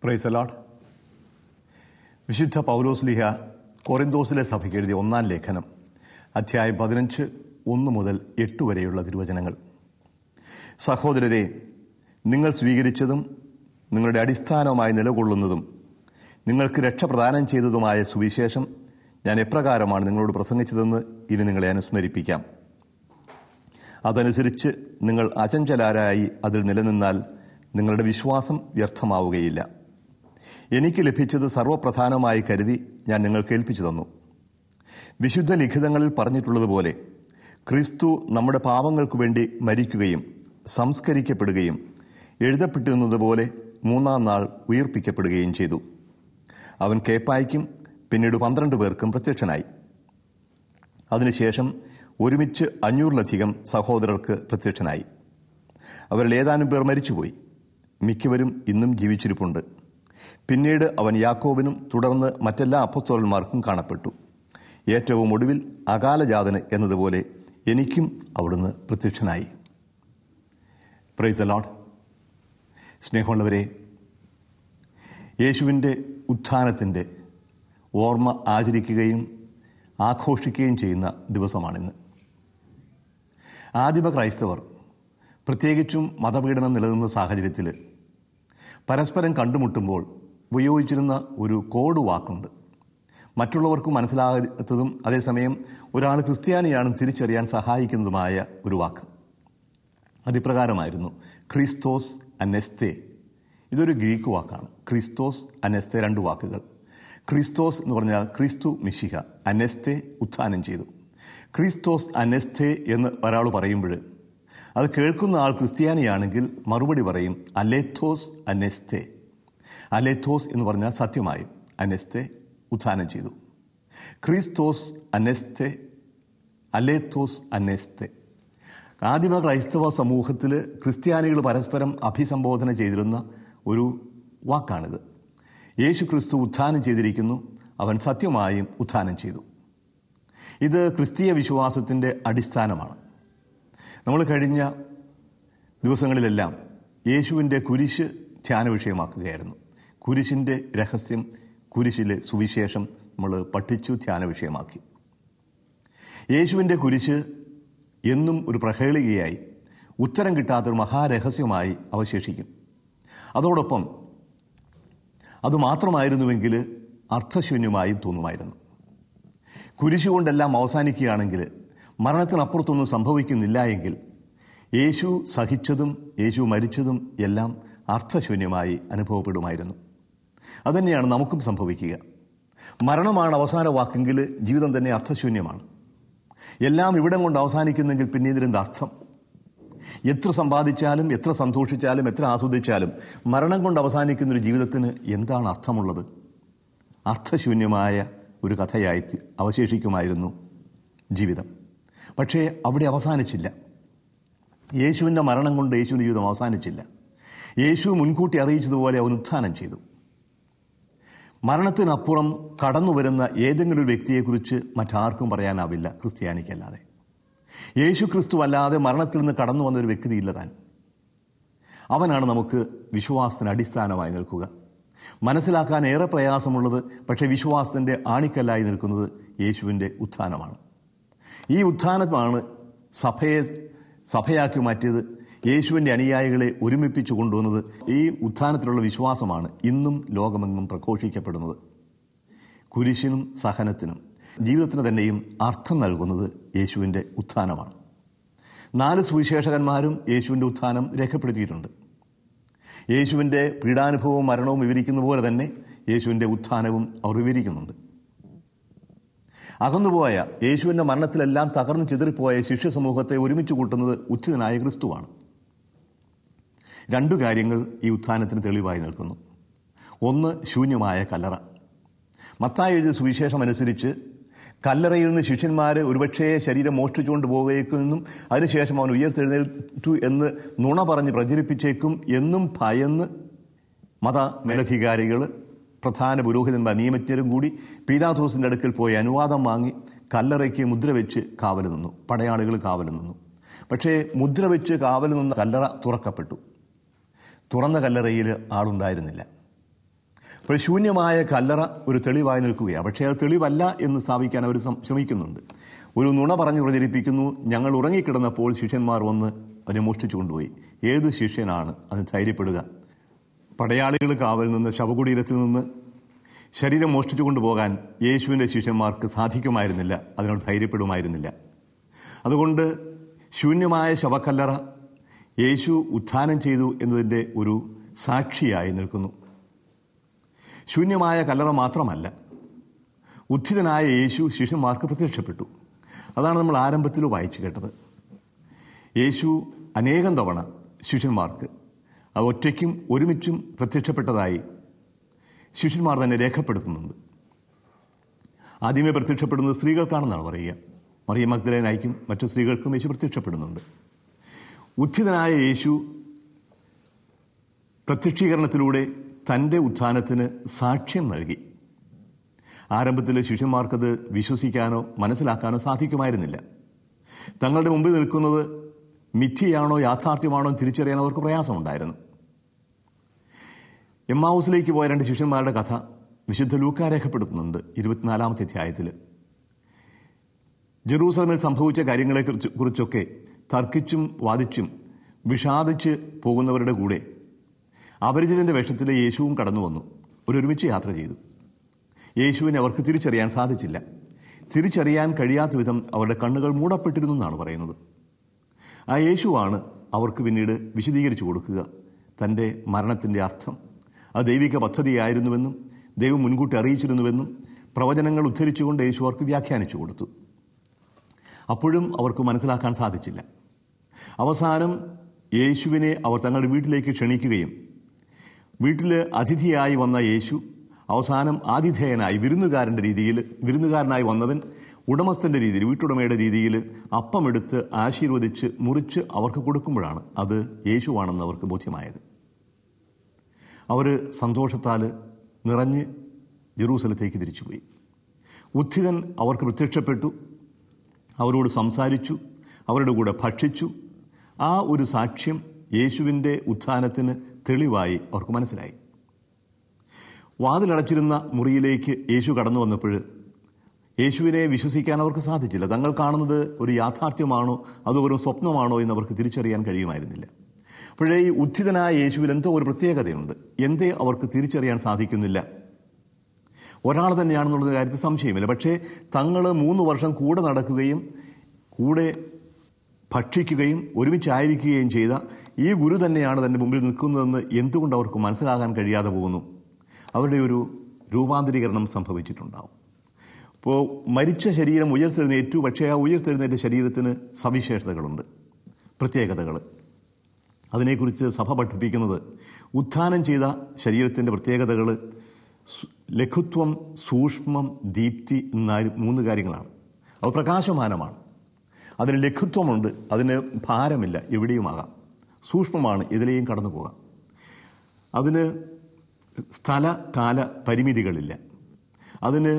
price allot വിശുദ്ധ പൗലോസ്ലിഹ കൊറിന്തോസിലെ സഭയ്ക്ക് എഴുതിയ ഒന്നാം ലേഖനം അധ്യായം പതിനഞ്ച് ഒന്ന് മുതൽ എട്ട് വരെയുള്ള തിരുവചനങ്ങൾ സഹോദരരെ നിങ്ങൾ സ്വീകരിച്ചതും നിങ്ങളുടെ അടിസ്ഥാനവുമായി നിലകൊള്ളുന്നതും നിങ്ങൾക്ക് രക്ഷ പ്രദാനം ചെയ്തതുമായ സുവിശേഷം ഞാൻ എപ്രകാരമാണ് നിങ്ങളോട് പ്രസംഗിച്ചതെന്ന് ഇനി നിങ്ങളെ അനുസ്മരിപ്പിക്കാം അതനുസരിച്ച് നിങ്ങൾ അചഞ്ചലാരായി അതിൽ നിലനിന്നാൽ നിങ്ങളുടെ വിശ്വാസം വ്യർത്ഥമാവുകയില്ല എനിക്ക് ലഭിച്ചത് സർവപ്രധാനമായി കരുതി ഞാൻ നിങ്ങൾക്ക് ഏൽപ്പിച്ചു തന്നു വിശുദ്ധ ലിഖിതങ്ങളിൽ പറഞ്ഞിട്ടുള്ളതുപോലെ ക്രിസ്തു നമ്മുടെ പാപങ്ങൾക്ക് വേണ്ടി മരിക്കുകയും സംസ്കരിക്കപ്പെടുകയും എഴുതപ്പെട്ടിരുന്നതുപോലെ മൂന്നാം നാൾ ഉയർപ്പിക്കപ്പെടുകയും ചെയ്തു അവൻ കേപ്പായ്ക്കും പിന്നീട് പന്ത്രണ്ട് പേർക്കും പ്രത്യക്ഷനായി അതിനുശേഷം ഒരുമിച്ച് അഞ്ഞൂറിലധികം സഹോദരർക്ക് പ്രത്യക്ഷനായി അവരിൽ ഏതാനും പേർ മരിച്ചുപോയി മിക്കവരും ഇന്നും ജീവിച്ചിരിപ്പുണ്ട് പിന്നീട് അവൻ യാക്കോബിനും തുടർന്ന് മറ്റെല്ലാ അപ്പസ്തോലന്മാർക്കും കാണപ്പെട്ടു ഏറ്റവും ഒടുവിൽ അകാലജാതന് എന്നതുപോലെ എനിക്കും അവിടുന്ന് പ്രത്യക്ഷനായി പ്രൈസ് അലോട്ട് സ്നേഹമുള്ളവരെ യേശുവിൻ്റെ ഉത്ഥാനത്തിൻ്റെ ഓർമ്മ ആചരിക്കുകയും ആഘോഷിക്കുകയും ചെയ്യുന്ന ദിവസമാണിന്ന് ആദിമ ക്രൈസ്തവർ പ്രത്യേകിച്ചും മതപീഡനം നിലനിന്ന സാഹചര്യത്തിൽ പരസ്പരം കണ്ടുമുട്ടുമ്പോൾ ഉപയോഗിച്ചിരുന്ന ഒരു കോഡ് വാക്കുണ്ട് മറ്റുള്ളവർക്ക് മനസ്സിലാകാത്തതും അതേസമയം ഒരാൾ ക്രിസ്ത്യാനിയാണെന്ന് തിരിച്ചറിയാൻ സഹായിക്കുന്നതുമായ ഒരു വാക്ക് അതിപ്രകാരമായിരുന്നു ക്രിസ്തോസ് അനെസ്തേ ഇതൊരു ഗ്രീക്ക് വാക്കാണ് ക്രിസ്തോസ് അനെസ്തേ രണ്ട് വാക്കുകൾ ക്രിസ്തോസ് എന്ന് പറഞ്ഞാൽ ക്രിസ്തു മിശിഹ അനെസ്തേ ഉത്ഥാനം ചെയ്തു ക്രിസ്തോസ് അനെസ്തേ എന്ന് ഒരാൾ പറയുമ്പോൾ അത് കേൾക്കുന്ന ആൾ ക്രിസ്ത്യാനിയാണെങ്കിൽ മറുപടി പറയും അലേത്തോസ് അനെസ്തേ അലേത്തോസ് എന്ന് പറഞ്ഞാൽ സത്യമായും അനെസ്തേ ഉത്ഥാനം ചെയ്തു ക്രിസ്തോസ് അനെസ്തേ അലേത്തോസ് അനെസ്തേ ആദിമ ക്രൈസ്തവ സമൂഹത്തിൽ ക്രിസ്ത്യാനികൾ പരസ്പരം അഭിസംബോധന ചെയ്തിരുന്ന ഒരു വാക്കാണിത് യേശു ക്രിസ്തു ഉത്ഥാനം ചെയ്തിരിക്കുന്നു അവൻ സത്യമായും ഉത്ഥാനം ചെയ്തു ഇത് ക്രിസ്തീയ വിശ്വാസത്തിൻ്റെ അടിസ്ഥാനമാണ് നമ്മൾ കഴിഞ്ഞ ദിവസങ്ങളിലെല്ലാം യേശുവിൻ്റെ കുരിശ് ധ്യാന വിഷയമാക്കുകയായിരുന്നു കുരിശിൻ്റെ രഹസ്യം കുരിശിലെ സുവിശേഷം നമ്മൾ പഠിച്ചു ധ്യാന വിഷയമാക്കി യേശുവിൻ്റെ കുരിശ് എന്നും ഒരു പ്രഹേളികയായി ഉത്തരം കിട്ടാത്തൊരു മഹാരഹസ്യമായി അവശേഷിക്കും അതോടൊപ്പം അതുമാത്രമായിരുന്നുവെങ്കിൽ അർത്ഥശൂന്യമായി തോന്നുമായിരുന്നു കുരിശുകൊണ്ടെല്ലാം അവസാനിക്കുകയാണെങ്കിൽ മരണത്തിനപ്പുറത്തൊന്നും സംഭവിക്കുന്നില്ല എങ്കിൽ യേശു സഹിച്ചതും യേശു മരിച്ചതും എല്ലാം അർത്ഥശൂന്യമായി അനുഭവപ്പെടുമായിരുന്നു അതുതന്നെയാണ് നമുക്കും സംഭവിക്കുക മരണമാണ് അവസാന വാക്കെങ്കിൽ ജീവിതം തന്നെ അർത്ഥശൂന്യമാണ് എല്ലാം ഇവിടം കൊണ്ട് അവസാനിക്കുന്നെങ്കിൽ പിന്നെ ഇതിനെന്ത് അർത്ഥം എത്ര സമ്പാദിച്ചാലും എത്ര സന്തോഷിച്ചാലും എത്ര ആസ്വദിച്ചാലും മരണം കൊണ്ട് അവസാനിക്കുന്ന ഒരു ജീവിതത്തിന് എന്താണ് അർത്ഥമുള്ളത് അർത്ഥശൂന്യമായ ഒരു കഥയായി അവശേഷിക്കുമായിരുന്നു ജീവിതം പക്ഷേ അവിടെ അവസാനിച്ചില്ല യേശുവിൻ്റെ മരണം കൊണ്ട് യേശുവിൻ്റെ ജീവിതം അവസാനിച്ചില്ല യേശു മുൻകൂട്ടി അറിയിച്ചതുപോലെ അവൻ ഉത്ഥാനം ചെയ്തു മരണത്തിനപ്പുറം കടന്നു വരുന്ന ഏതെങ്കിലും ഒരു വ്യക്തിയെക്കുറിച്ച് മറ്റാർക്കും പറയാനാവില്ല ക്രിസ്ത്യാനിക്കല്ലാതെ യേശു ക്രിസ്തു അല്ലാതെ മരണത്തിൽ നിന്ന് കടന്നു വന്ന ഒരു വ്യക്തിയില്ല താൻ അവനാണ് നമുക്ക് വിശ്വാസത്തിന് അടിസ്ഥാനമായി നിൽക്കുക മനസ്സിലാക്കാൻ ഏറെ പ്രയാസമുള്ളത് പക്ഷേ വിശ്വാസത്തിൻ്റെ ആണിക്കല്ലായി നിൽക്കുന്നത് യേശുവിൻ്റെ ഉത്ഥാനമാണ് ഈ ഉത്ഥാനമാണ് സഭയെ സഭയാക്കി മാറ്റിയത് യേശുവിൻ്റെ അനുയായികളെ ഒരുമിപ്പിച്ചു കൊണ്ടുവന്നത് ഈ ഉത്ഥാനത്തിലുള്ള വിശ്വാസമാണ് ഇന്നും ലോകമെങ്ങും പ്രഘോഷിക്കപ്പെടുന്നത് കുരിശിനും സഹനത്തിനും ജീവിതത്തിന് തന്നെയും അർത്ഥം നൽകുന്നത് യേശുവിൻ്റെ ഉത്ഥാനമാണ് നാല് സുവിശേഷകന്മാരും യേശുവിൻ്റെ ഉത്ഥാനം രേഖപ്പെടുത്തിയിട്ടുണ്ട് യേശുവിൻ്റെ പീഡാനുഭവവും മരണവും വിവരിക്കുന്ന പോലെ തന്നെ യേശുവിൻ്റെ ഉത്ഥാനവും അവർ വിവരിക്കുന്നുണ്ട് അകന്നുപോയ യേശുവിൻ്റെ മരണത്തിലെല്ലാം തകർന്നു ചിതറിപ്പോയ ശിഷ്യ സമൂഹത്തെ ഒരുമിച്ച് കൂട്ടുന്നത് ഉച്ചിതനായ ക്രിസ്തുവാണ് രണ്ടു കാര്യങ്ങൾ ഈ ഉത്ഥാനത്തിന് തെളിവായി നിൽക്കുന്നു ഒന്ന് ശൂന്യമായ കല്ലറ മത്തായി എഴുതിയ സുവിശേഷം അനുസരിച്ച് കല്ലറയിൽ നിന്ന് ശിഷ്യന്മാർ ഒരുപക്ഷേ ശരീരം മോഷ്ടിച്ചുകൊണ്ട് പോകുകയെന്നും അതിനുശേഷം അവൻ ഉയർത്തെഴുന്നേറ്റു എന്ന് നുണ പറഞ്ഞ് പ്രചരിപ്പിച്ചേക്കും എന്നും ഭയന്ന് മത മേലധികാരികൾ പ്രധാന പുരോഹിതന്മാർ നിയമജ്ഞരും കൂടി പീലാത്തോസിൻ്റെ അടുക്കൽ പോയി അനുവാദം വാങ്ങി കല്ലറയ്ക്ക് മുദ്ര വെച്ച് കാവൽ നിന്നു പടയാളികൾ കാവൽ നിന്നു പക്ഷേ മുദ്ര വെച്ച് കാവൽ നിന്ന കല്ലറ തുറക്കപ്പെട്ടു തുറന്ന കല്ലറയിൽ ആളുണ്ടായിരുന്നില്ല അപ്പോൾ ശൂന്യമായ കല്ലറ ഒരു തെളിവായി നിൽക്കുകയാണ് പക്ഷേ അത് തെളിവല്ല എന്ന് സ്ഥാപിക്കാൻ അവർ സം- ശ്രമിക്കുന്നുണ്ട് ഒരു നുണ പറഞ്ഞു പ്രചരിപ്പിക്കുന്നു ഞങ്ങൾ ഉറങ്ങിക്കിടന്നപ്പോൾ ശിഷ്യന്മാർ വന്ന് അവനെ മോഷ്ടിച്ചു കൊണ്ടുപോയി ഏത് ശിഷ്യനാണ് അതിന് ധൈര്യപ്പെടുക പടയാളികൾ കാവൽ നിന്ന് ശവകുടീരത്തിൽ നിന്ന് ശരീരം മോഷ്ടിച്ചു കൊണ്ടുപോകാൻ യേശുവിൻ്റെ ശിഷ്യന്മാർക്ക് സാധിക്കുമായിരുന്നില്ല അതിനോട് ധൈര്യപ്പെടുമായിരുന്നില്ല അതുകൊണ്ട് ശൂന്യമായ ശവക്കല്ലറ യേശു ഉത്ഥാനം ചെയ്തു എന്നതിൻ്റെ ഒരു സാക്ഷിയായി നിൽക്കുന്നു ശൂന്യമായ കല്ലറ മാത്രമല്ല ഉത്ഥിതനായ യേശു ശിഷ്യന്മാർക്ക് പ്രത്യക്ഷപ്പെട്ടു അതാണ് നമ്മൾ ആരംഭത്തിൽ വായിച്ചു കേട്ടത് യേശു അനേകം തവണ ശിഷ്യന്മാർക്ക് അത് ഒറ്റയ്ക്കും ഒരുമിച്ചും പ്രത്യക്ഷപ്പെട്ടതായി ശിഷ്യന്മാർ തന്നെ രേഖപ്പെടുത്തുന്നുണ്ട് ആദ്യമേ പ്രത്യക്ഷപ്പെടുന്നത് സ്ത്രീകൾക്കാണെന്നാണ് പറയുക മറിയ മഗ്ദലേനായിക്കും മറ്റു സ്ത്രീകൾക്കും യേശു പ്രത്യക്ഷപ്പെടുന്നുണ്ട് ഉത്ഥിതനായ യേശു പ്രത്യക്ഷീകരണത്തിലൂടെ തൻ്റെ ഉത്ഥാനത്തിന് സാക്ഷ്യം നൽകി ആരംഭത്തിൽ ശിഷ്യന്മാർക്കത് വിശ്വസിക്കാനോ മനസ്സിലാക്കാനോ സാധിക്കുമായിരുന്നില്ല തങ്ങളുടെ മുമ്പിൽ നിൽക്കുന്നത് മിഥ്യയാണോ യാഥാർത്ഥ്യമാണോ എന്ന് തിരിച്ചറിയാൻ അവർക്ക് പ്രയാസമുണ്ടായിരുന്നു എമ്മാവൂസിലേക്ക് പോയ രണ്ട് ശിഷ്യന്മാരുടെ കഥ വിശുദ്ധ ലൂക്ക രേഖപ്പെടുത്തുന്നുണ്ട് ഇരുപത്തിനാലാമത്തെ അധ്യായത്തിൽ ജെറൂസലമിൽ സംഭവിച്ച കാര്യങ്ങളെ കുറിച്ച് കുറിച്ചൊക്കെ തർക്കിച്ചും വാദിച്ചും വിഷാദിച്ച് പോകുന്നവരുടെ കൂടെ അപരിചിതന്റെ വേഷത്തിലെ യേശുവും കടന്നു വന്നു ഒരുമിച്ച് യാത്ര ചെയ്തു യേശുവിനെ അവർക്ക് തിരിച്ചറിയാൻ സാധിച്ചില്ല തിരിച്ചറിയാൻ കഴിയാത്ത വിധം അവരുടെ കണ്ണുകൾ മൂടപ്പെട്ടിരുന്നു എന്നാണ് പറയുന്നത് ആ യേശുവാണ് അവർക്ക് പിന്നീട് വിശദീകരിച്ചു കൊടുക്കുക തൻ്റെ മരണത്തിൻ്റെ അർത്ഥം അത് ദൈവിക പദ്ധതിയായിരുന്നുവെന്നും ദൈവം മുൻകൂട്ടി അറിയിച്ചിരുന്നുവെന്നും പ്രവചനങ്ങൾ ഉദ്ധരിച്ചുകൊണ്ട് യേശു അവർക്ക് വ്യാഖ്യാനിച്ചു കൊടുത്തു അപ്പോഴും അവർക്ക് മനസ്സിലാക്കാൻ സാധിച്ചില്ല അവസാനം യേശുവിനെ അവർ തങ്ങളുടെ വീട്ടിലേക്ക് ക്ഷണിക്കുകയും വീട്ടിൽ അതിഥിയായി വന്ന യേശു അവസാനം ആതിഥേയനായി വിരുന്നുകാരൻ്റെ രീതിയിൽ വിരുന്നുകാരനായി വന്നവൻ ഉടമസ്ഥൻ്റെ രീതിയിൽ വീട്ടുടമയുടെ രീതിയിൽ അപ്പമെടുത്ത് ആശീർവദിച്ച് മുറിച്ച് അവർക്ക് കൊടുക്കുമ്പോഴാണ് അത് യേശുവാണെന്ന് അവർക്ക് ബോധ്യമായത് അവർ സന്തോഷത്താൽ നിറഞ്ഞ് ജെറൂസലത്തേക്ക് തിരിച്ചുപോയി ഉത്ഥിതൻ അവർക്ക് പ്രത്യക്ഷപ്പെട്ടു അവരോട് സംസാരിച്ചു അവരുടെ കൂടെ ഭക്ഷിച്ചു ആ ഒരു സാക്ഷ്യം യേശുവിൻ്റെ ഉത്ഥാനത്തിന് തെളിവായി അവർക്ക് മനസ്സിലായി വാതിലടച്ചിരുന്ന മുറിയിലേക്ക് യേശു കടന്നു വന്നപ്പോൾ യേശുവിനെ വിശ്വസിക്കാൻ അവർക്ക് സാധിച്ചില്ല തങ്ങൾ കാണുന്നത് ഒരു യാഥാർത്ഥ്യമാണോ അതോ ഒരു സ്വപ്നമാണോ എന്ന് അവർക്ക് തിരിച്ചറിയാൻ കഴിയുമായിരുന്നില്ല അപ്പോഴേ ഈ ഉദ്ധിതനായ യേശുവിൽ എന്തോ ഒരു പ്രത്യേകതയുണ്ട് എന്തേ അവർക്ക് തിരിച്ചറിയാൻ സാധിക്കുന്നില്ല ഒരാൾ തന്നെയാണെന്നുള്ള കാര്യത്തിൽ സംശയമില്ല പക്ഷേ തങ്ങൾ മൂന്ന് വർഷം കൂടെ നടക്കുകയും കൂടെ ഭക്ഷിക്കുകയും ഒരുമിച്ചായിരിക്കുകയും ചെയ്ത ഈ ഗുരു തന്നെയാണ് തൻ്റെ മുമ്പിൽ നിൽക്കുന്നതെന്ന് എന്തുകൊണ്ട് അവർക്ക് മനസ്സിലാകാൻ കഴിയാതെ പോകുന്നു അവരുടെ ഒരു രൂപാന്തരീകരണം സംഭവിച്ചിട്ടുണ്ടാവും ഇപ്പോൾ മരിച്ച ശരീരം ഉയർത്തെഴുന്നേറ്റു പക്ഷേ ആ ഉയർത്തെഴുന്നേറ്റ ശരീരത്തിന് സവിശേഷതകളുണ്ട് പ്രത്യേകതകൾ അതിനെക്കുറിച്ച് സഭ പഠിപ്പിക്കുന്നത് ഉത്ഥാനം ചെയ്ത ശരീരത്തിൻ്റെ പ്രത്യേകതകൾ സു- ലഘുത്വം സൂക്ഷ്മം ദീപ്തി എന്ന മൂന്ന് കാര്യങ്ങളാണ് അവ പ്രകാശമാനമാണ് അതിന് ലഘുത്വമുണ്ട് അതിന് ഭാരമില്ല എവിടെയുമാകാം സൂക്ഷ്മമാണ് ഇതിലെയും കടന്നു പോകാം അതിന് സ്ഥല കാല പരിമിതികളില്ല അതിന്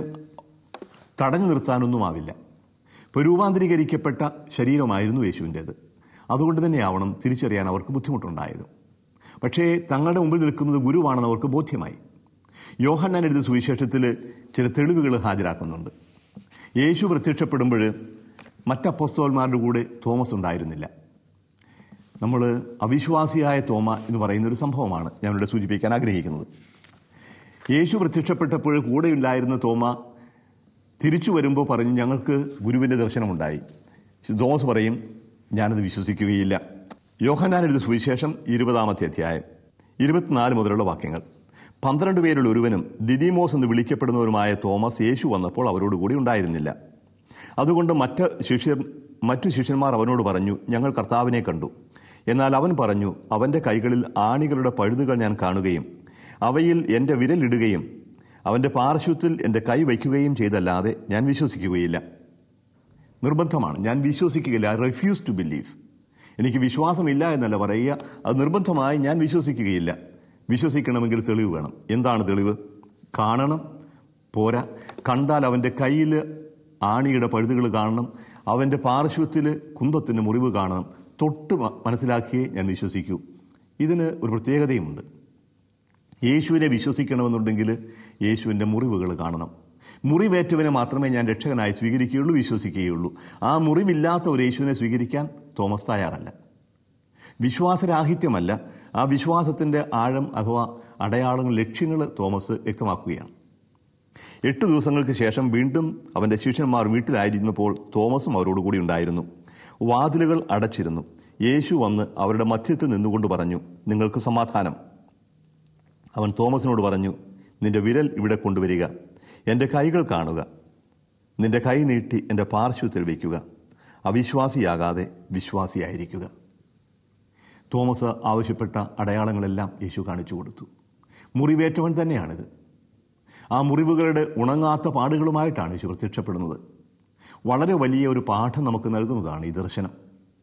തടഞ്ഞു നിർത്താനൊന്നുമാവില്ല ഇപ്പോൾ രൂപാന്തരീകരിക്കപ്പെട്ട ശരീരമായിരുന്നു യേശുവിൻ്റേത് അതുകൊണ്ട് തന്നെയാവണം തിരിച്ചറിയാൻ അവർക്ക് ബുദ്ധിമുട്ടുണ്ടായത് പക്ഷേ തങ്ങളുടെ മുമ്പിൽ നിൽക്കുന്നത് ഗുരുവാണെന്ന് അവർക്ക് ബോധ്യമായി യോഹന്നാൻ എഴുതിയ സുവിശേഷത്തിൽ ചില തെളിവുകൾ ഹാജരാക്കുന്നുണ്ട് യേശു പ്രത്യക്ഷപ്പെടുമ്പോൾ മറ്റപ്പോസ്തോന്മാരുടെ കൂടെ തോമസ് ഉണ്ടായിരുന്നില്ല നമ്മൾ അവിശ്വാസിയായ തോമ എന്ന് പറയുന്ന ഒരു സംഭവമാണ് ഞാനിവിടെ സൂചിപ്പിക്കാൻ ആഗ്രഹിക്കുന്നത് യേശു പ്രത്യക്ഷപ്പെട്ടപ്പോൾ കൂടെയുണ്ടായിരുന്ന തോമ തിരിച്ചു വരുമ്പോൾ പറഞ്ഞു ഞങ്ങൾക്ക് ഗുരുവിൻ്റെ ദർശനമുണ്ടായി തോമസ് പറയും ഞാനത് വിശ്വസിക്കുകയില്ല യോഹന്നാൻ എഴുതിയ സുവിശേഷം ഇരുപതാമത്തെ അധ്യായം ഇരുപത്തിനാല് മുതലുള്ള വാക്യങ്ങൾ പന്ത്രണ്ട് പേരിൽ ഒരുവനും ദിദിമോസ് എന്ന് വിളിക്കപ്പെടുന്നവരുമായ തോമസ് യേശു വന്നപ്പോൾ അവരോട് കൂടി ഉണ്ടായിരുന്നില്ല അതുകൊണ്ട് മറ്റ് ശിഷ്യർ മറ്റു ശിഷ്യന്മാർ അവനോട് പറഞ്ഞു ഞങ്ങൾ കർത്താവിനെ കണ്ടു എന്നാൽ അവൻ പറഞ്ഞു അവൻ്റെ കൈകളിൽ ആണികളുടെ പഴുതുകൾ ഞാൻ കാണുകയും അവയിൽ എൻ്റെ വിരലിടുകയും അവൻ്റെ പാർശ്വത്തിൽ എൻ്റെ കൈ വയ്ക്കുകയും ചെയ്തല്ലാതെ ഞാൻ വിശ്വസിക്കുകയില്ല നിർബന്ധമാണ് ഞാൻ വിശ്വസിക്കുകയില്ല ഐ റെഫ്യൂസ് ടു ബിലീവ് എനിക്ക് വിശ്വാസമില്ല എന്നല്ല പറയുക അത് നിർബന്ധമായി ഞാൻ വിശ്വസിക്കുകയില്ല വിശ്വസിക്കണമെങ്കിൽ തെളിവ് വേണം എന്താണ് തെളിവ് കാണണം പോരാ കണ്ടാൽ അവൻ്റെ കയ്യിൽ ആണിയുടെ പഴുതുകൾ കാണണം അവൻ്റെ പാർശ്വത്തിൽ കുന്തത്തിൻ്റെ മുറിവ് കാണണം തൊട്ട് മ- മനസ്സിലാക്കിയേ ഞാൻ വിശ്വസിക്കൂ ഇതിന് ഒരു പ്രത്യേകതയുമുണ്ട് യേശുവിനെ വിശ്വസിക്കണമെന്നുണ്ടെങ്കിൽ യേശുവിൻ്റെ മുറിവുകൾ കാണണം മുറിവേറ്റവനെ മാത്രമേ ഞാൻ രക്ഷകനായി സ്വീകരിക്കുകയുള്ളൂ വിശ്വസിക്കുകയുള്ളൂ ആ മുറിവില്ലാത്ത ഒരു യേശുവിനെ സ്വീകരിക്കാൻ തോമസ് തയ്യാറല്ല വിശ്വാസരാഹിത്യമല്ല ആ വിശ്വാസത്തിൻ്റെ ആഴം അഥവാ അടയാളങ്ങൾ ലക്ഷ്യങ്ങൾ തോമസ് വ്യക്തമാക്കുകയാണ് എട്ട് ദിവസങ്ങൾക്ക് ശേഷം വീണ്ടും അവൻ്റെ ശിഷ്യന്മാർ വീട്ടിലായിരുന്നപ്പോൾ തോമസും അവരോടുകൂടി ഉണ്ടായിരുന്നു വാതിലുകൾ അടച്ചിരുന്നു യേശു വന്ന് അവരുടെ മധ്യത്തിൽ നിന്നുകൊണ്ട് പറഞ്ഞു നിങ്ങൾക്ക് സമാധാനം അവൻ തോമസിനോട് പറഞ്ഞു നിന്റെ വിരൽ ഇവിടെ കൊണ്ടുവരിക എൻ്റെ കൈകൾ കാണുക നിന്റെ കൈ നീട്ടി എൻ്റെ പാർശ്വത്തിൽ വയ്ക്കുക അവിശ്വാസിയാകാതെ വിശ്വാസിയായിരിക്കുക തോമസ് ആവശ്യപ്പെട്ട അടയാളങ്ങളെല്ലാം യേശു കാണിച്ചു കൊടുത്തു മുറിവേറ്റവൻ തന്നെയാണിത് ആ മുറിവുകളുടെ ഉണങ്ങാത്ത പാടുകളുമായിട്ടാണ് യേശു പ്രത്യക്ഷപ്പെടുന്നത് വളരെ വലിയ ഒരു പാഠം നമുക്ക് നൽകുന്നതാണ് ഈ ദർശനം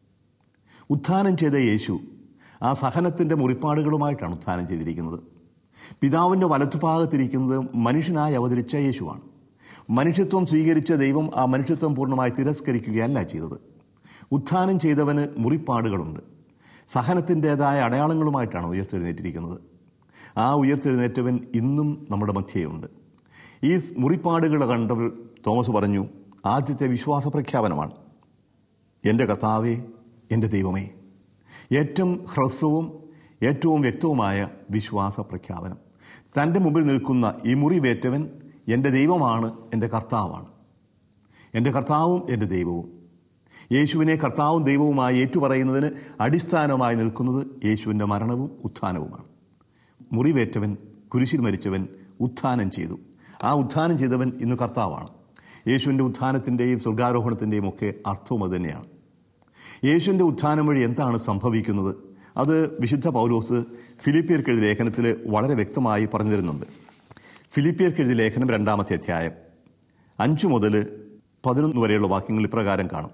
ഉത്ഥാനം ചെയ്ത യേശു ആ സഹനത്തിൻ്റെ മുറിപ്പാടുകളുമായിട്ടാണ് ഉത്ഥാനം ചെയ്തിരിക്കുന്നത് പിതാവിൻ്റെ വലത്തുഭാഗത്തിരിക്കുന്നത് മനുഷ്യനായി അവതരിച്ച യേശുവാണ് മനുഷ്യത്വം സ്വീകരിച്ച ദൈവം ആ മനുഷ്യത്വം പൂർണ്ണമായി തിരസ്കരിക്കുകയല്ല ചെയ്തത് ഉത്ഥാനം ചെയ്തവന് മുറിപ്പാടുകളുണ്ട് സഹനത്തിൻ്റെതായ അടയാളങ്ങളുമായിട്ടാണ് ഉയർത്തെഴുന്നേറ്റിരിക്കുന്നത് ആ ഉയർത്തെഴുന്നേറ്റവൻ ഇന്നും നമ്മുടെ മധ്യയുണ്ട് ഈ മുറിപ്പാടുകൾ കണ്ടവർ തോമസ് പറഞ്ഞു ആദ്യത്തെ വിശ്വാസ പ്രഖ്യാപനമാണ് എൻ്റെ കർത്താവേ എൻ്റെ ദൈവമേ ഏറ്റവും ഹ്രസ്വവും ഏറ്റവും വ്യക്തവുമായ വിശ്വാസ പ്രഖ്യാപനം തൻ്റെ മുമ്പിൽ നിൽക്കുന്ന ഈ മുറിവേറ്റവൻ എൻ്റെ ദൈവമാണ് എൻ്റെ കർത്താവാണ് എൻ്റെ കർത്താവും എൻ്റെ ദൈവവും യേശുവിനെ കർത്താവും ദൈവവുമായി ഏറ്റുപറയുന്നതിന് അടിസ്ഥാനമായി നിൽക്കുന്നത് യേശുവിൻ്റെ മരണവും ഉത്ഥാനവുമാണ് മുറിവേറ്റവൻ കുരിശിൽ മരിച്ചവൻ ഉത്ഥാനം ചെയ്തു ആ ഉത്ഥാനം ചെയ്തവൻ ഇന്ന് കർത്താവാണ് യേശുവിൻ്റെ ഉത്ഥാനത്തിൻ്റെയും സ്വർഗാരോഹണത്തിൻ്റെയും ഒക്കെ അർത്ഥവും അത് തന്നെയാണ് യേശുവിൻ്റെ ഉത്ഥാനം വഴി എന്താണ് സംഭവിക്കുന്നത് അത് വിശുദ്ധ പൗലോസ് ഫിലിപ്പിയർക്കെഴുതിയ ലേഖനത്തിൽ വളരെ വ്യക്തമായി പറഞ്ഞു തരുന്നുണ്ട് ഫിലിപ്പിയർക്കെഴുതിയ ലേഖനം രണ്ടാമത്തെ അധ്യായം അഞ്ചു മുതൽ പതിനൊന്ന് വരെയുള്ള വാക്യങ്ങൾ ഇപ്രകാരം കാണും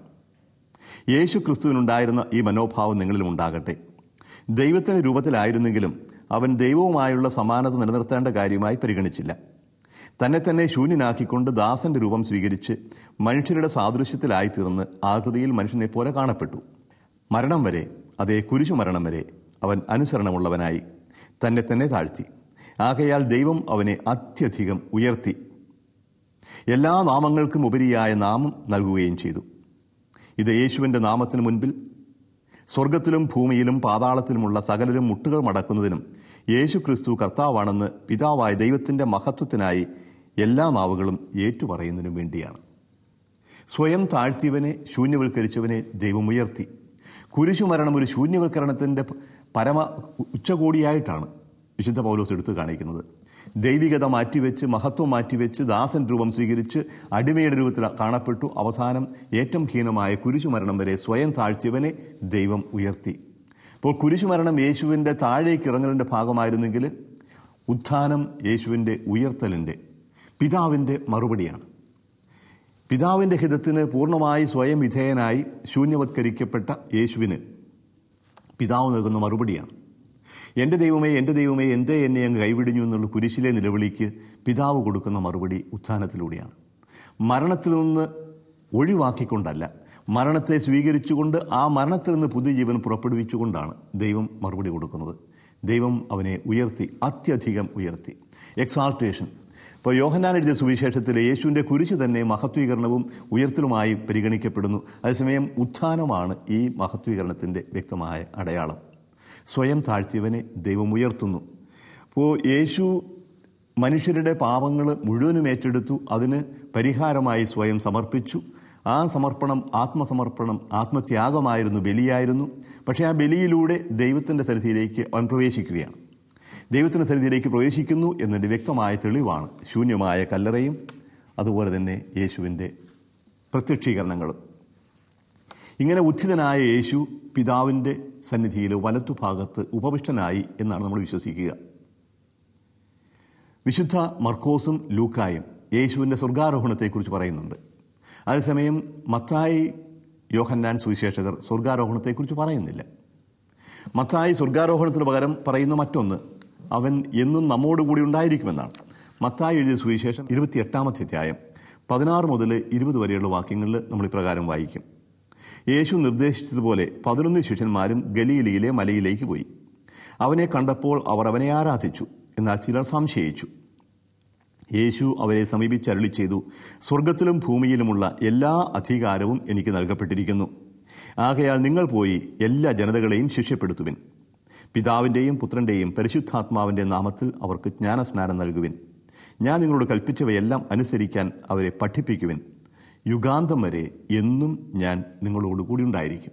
യേശു ക്രിസ്തുവിനുണ്ടായിരുന്ന ഈ മനോഭാവം നിങ്ങളിലും ഉണ്ടാകട്ടെ ദൈവത്തിൻ്റെ രൂപത്തിലായിരുന്നെങ്കിലും അവൻ ദൈവവുമായുള്ള സമാനത നിലനിർത്തേണ്ട കാര്യമായി പരിഗണിച്ചില്ല തന്നെ തന്നെ ശൂന്യനാക്കിക്കൊണ്ട് ദാസന്റെ രൂപം സ്വീകരിച്ച് മനുഷ്യരുടെ സാദൃശ്യത്തിലായി തീർന്ന് ആകൃതിയിൽ മനുഷ്യനെ പോലെ കാണപ്പെട്ടു മരണം വരെ അതേ കുരിശു മരണം വരെ അവൻ അനുസരണമുള്ളവനായി തന്നെ തന്നെ താഴ്ത്തി ആകയാൽ ദൈവം അവനെ അത്യധികം ഉയർത്തി എല്ലാ നാമങ്ങൾക്കും ഉപരിയായ നാമം നൽകുകയും ചെയ്തു ഇത് യേശുവിൻ്റെ നാമത്തിന് മുൻപിൽ സ്വർഗത്തിലും ഭൂമിയിലും പാതാളത്തിലുമുള്ള സകലരും മുട്ടുകൾ മടക്കുന്നതിനും യേശു ക്രിസ്തു കർത്താവാണെന്ന് പിതാവായ ദൈവത്തിൻ്റെ മഹത്വത്തിനായി എല്ലാ നാവുകളും ഏറ്റുപറയുന്നതിനും വേണ്ടിയാണ് സ്വയം താഴ്ത്തിയവനെ ശൂന്യവൽക്കരിച്ചവനെ ദൈവം ഉയർത്തി കുരിശുമരണം ഒരു ശൂന്യവൽക്കരണത്തിൻ്റെ പരമ ഉച്ചകോടിയായിട്ടാണ് വിശുദ്ധ പൗലോസ് എടുത്തു കാണിക്കുന്നത് ദൈവികത മാറ്റിവെച്ച് മഹത്വം മാറ്റിവെച്ച് ദാസൻ രൂപം സ്വീകരിച്ച് അടിമയുടെ രൂപത്തിൽ കാണപ്പെട്ടു അവസാനം ഏറ്റവും ഹീനമായ കുരിശുമരണം വരെ സ്വയം താഴ്ത്തിയവനെ ദൈവം ഉയർത്തി അപ്പോൾ കുരിശുമരണം യേശുവിൻ്റെ താഴേക്ക് ഇറങ്ങലിൻ്റെ ഭാഗമായിരുന്നെങ്കിൽ ഉത്ഥാനം യേശുവിൻ്റെ ഉയർത്തലിൻ്റെ പിതാവിൻ്റെ മറുപടിയാണ് പിതാവിൻ്റെ ഹിതത്തിന് പൂർണ്ണമായി സ്വയം വിധേയനായി ശൂന്യവത്കരിക്കപ്പെട്ട യേശുവിന് പിതാവ് നൽകുന്ന മറുപടിയാണ് എൻ്റെ ദൈവമേ എൻ്റെ ദൈവമേ എന്തേ എന്നെ അങ്ങ് കൈവിടിഞ്ഞു എന്നുള്ള കുരിശിലെ നിലവിളിക്ക് പിതാവ് കൊടുക്കുന്ന മറുപടി ഉത്ഥാനത്തിലൂടെയാണ് മരണത്തിൽ നിന്ന് ഒഴിവാക്കിക്കൊണ്ടല്ല മരണത്തെ സ്വീകരിച്ചുകൊണ്ട് ആ മരണത്തിൽ നിന്ന് പുതിയ ജീവൻ പുറപ്പെടുവിച്ചുകൊണ്ടാണ് ദൈവം മറുപടി കൊടുക്കുന്നത് ദൈവം അവനെ ഉയർത്തി അത്യധികം ഉയർത്തി എക്സാൾട്ടേഷൻ ഇപ്പോൾ യോഹന്നാൻ എഴുതിയ സുവിശേഷത്തിലെ യേശുവിൻ്റെ കുരിശ് തന്നെ മഹത്വീകരണവും ഉയർത്തലുമായി പരിഗണിക്കപ്പെടുന്നു അതേസമയം ഉത്ഥാനമാണ് ഈ മഹത്വീകരണത്തിൻ്റെ വ്യക്തമായ അടയാളം സ്വയം താഴ്ത്തിയവനെ ദൈവം ഉയർത്തുന്നു അപ്പോൾ യേശു മനുഷ്യരുടെ പാപങ്ങൾ മുഴുവനും ഏറ്റെടുത്തു അതിന് പരിഹാരമായി സ്വയം സമർപ്പിച്ചു ആ സമർപ്പണം ആത്മസമർപ്പണം ആത്മത്യാഗമായിരുന്നു ബലിയായിരുന്നു പക്ഷേ ആ ബലിയിലൂടെ ദൈവത്തിൻ്റെ സന്നിധിയിലേക്ക് അവൻ പ്രവേശിക്കുകയാണ് ദൈവത്തിൻ്റെ സന്നിധിയിലേക്ക് പ്രവേശിക്കുന്നു എന്നതിൻ്റെ വ്യക്തമായ തെളിവാണ് ശൂന്യമായ കല്ലറയും അതുപോലെ തന്നെ യേശുവിൻ്റെ പ്രത്യക്ഷീകരണങ്ങളും ഇങ്ങനെ ഉത്ഥിതനായ യേശു പിതാവിൻ്റെ സന്നിധിയിൽ വലത്തുഭാഗത്ത് ഉപവിഷ്ടനായി എന്നാണ് നമ്മൾ വിശ്വസിക്കുക വിശുദ്ധ മർക്കോസും ലൂക്കായും യേശുവിൻ്റെ സ്വർഗാരോഹണത്തെക്കുറിച്ച് പറയുന്നുണ്ട് അതേസമയം മത്തായി യോഹന്നാൻ സുവിശേഷകർ സ്വർഗാരോഹണത്തെക്കുറിച്ച് പറയുന്നില്ല മത്തായി സ്വർഗാരോഹണത്തിന് പകരം പറയുന്ന മറ്റൊന്ന് അവൻ എന്നും നമ്മോടുകൂടി ഉണ്ടായിരിക്കുമെന്നാണ് മത്തായി എഴുതിയ സുവിശേഷം ഇരുപത്തിയെട്ടാമത്തെ അധ്യായം പതിനാറ് മുതൽ ഇരുപത് വരെയുള്ള വാക്യങ്ങളിൽ നമ്മൾ ഇപ്രകാരം വായിക്കും യേശു നിർദ്ദേശിച്ചതുപോലെ പതിനൊന്ന് ശിഷ്യന്മാരും ഗലീലയിലെ മലയിലേക്ക് പോയി അവനെ കണ്ടപ്പോൾ അവർ അവനെ ആരാധിച്ചു എന്നാൽ ചിലർ സംശയിച്ചു യേശു അവരെ സമീപിച്ചരളി ചെയ്തു സ്വർഗത്തിലും ഭൂമിയിലുമുള്ള എല്ലാ അധികാരവും എനിക്ക് നൽകപ്പെട്ടിരിക്കുന്നു ആകയാൽ നിങ്ങൾ പോയി എല്ലാ ജനതകളെയും ശിക്ഷപ്പെടുത്തുവിൻ പിതാവിൻ്റെയും പുത്രൻ്റെയും പരിശുദ്ധാത്മാവിൻ്റെ നാമത്തിൽ അവർക്ക് ജ്ഞാനസ്നാനം നൽകുവിൻ ഞാൻ നിങ്ങളോട് കൽപ്പിച്ചവയെല്ലാം അനുസരിക്കാൻ അവരെ പഠിപ്പിക്കുവിൻ യുഗാന്തം വരെ എന്നും ഞാൻ നിങ്ങളോട് കൂടി ഉണ്ടായിരിക്കും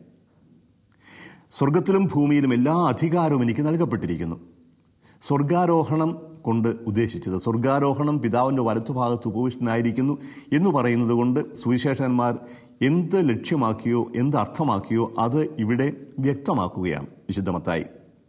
സ്വർഗത്തിലും ഭൂമിയിലും എല്ലാ അധികാരവും എനിക്ക് നൽകപ്പെട്ടിരിക്കുന്നു സ്വർഗാരോഹണം കൊണ്ട് ഉദ്ദേശിച്ചത് സ്വർഗാരോഹണം പിതാവിൻ്റെ വലത്തുഭാഗത്ത് ഉപവിഷ്ടനായിരിക്കുന്നു എന്ന് പറയുന്നത് കൊണ്ട് സുവിശേഷന്മാർ എന്ത് ലക്ഷ്യമാക്കിയോ എന്ത് അർത്ഥമാക്കിയോ അത് ഇവിടെ വ്യക്തമാക്കുകയാണ് വിശുദ്ധമത്തായി